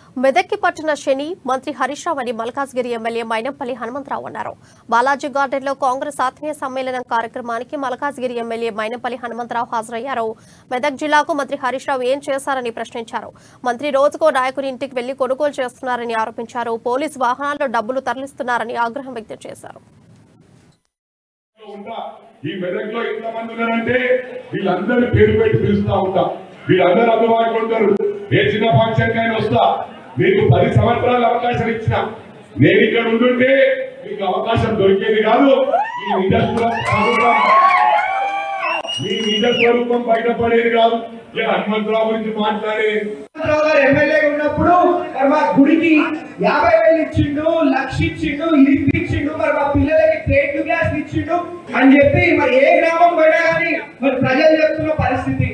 మెదక్కి పట్టిన శని మంత్రి హరీష్ రావు అని మల్కాజ్గిరి ఎమ్మెల్యే మైనంపల్లి హనుమంతరావు అన్నారు బాలాజీ గార్డెన్లో కాంగ్రెస్ ఆత్మీయ సమ్మేళనం కార్యక్రమానికి మల్కాజ్గిరి ఎమ్మెల్యే మైనంపల్లి హనుమంతరావు హాజరయ్యారు మెదక్ జిల్లాకు మంత్రి హరీష్ రావు ఏం చేశారని ప్రశ్నించారు మంత్రి రోజుకో నాయకుని ఇంటికి వెళ్లి కొనుగోలు చేస్తున్నారని ఆరోపించారు పోలీసు వాహనాల్లో డబ్బులు తరలిస్తున్నారని ఆగ్రహం వ్యక్తం చేశారు ఉంటా ఈ మెదక్ లో ఇంతమంది ఉన్నారంటే వీళ్ళందరూ పేరు పెట్టి పిలుస్తా ఉంటా వీళ్ళందరూ అందుబాటులో ఉంటారు ఏ చిన్న ఫంక్షన్ కైనా వస్తా మీకు పది సంవత్సరాలు అవకాశం ఇచ్చిన నేను ఇక్కడ ఉండుంటే మీకు అవకాశం దొరికేది కాదు మీ నిజ స్వరూపం మీ నిజ స్వరూపం బయటపడేది కాదు ఇక హనుమంతరావు గురించి మాట్లాడే రావు గారు ఎమ్మెల్యే ఉన్నప్పుడు మరి మా గుడికి యాభై వేలు ఇచ్చిండు లక్ష ఇచ్చిండు ఇరిపి ఇచ్చిండు మరి మా పిల్లలకి ట్రేడ్ గ్యాస్ ఇచ్చిండు అని చెప్పి మరి ఏ గ్రామం పోయినా కానీ మరి ప్రజలు చెప్తున్న పరిస్థితి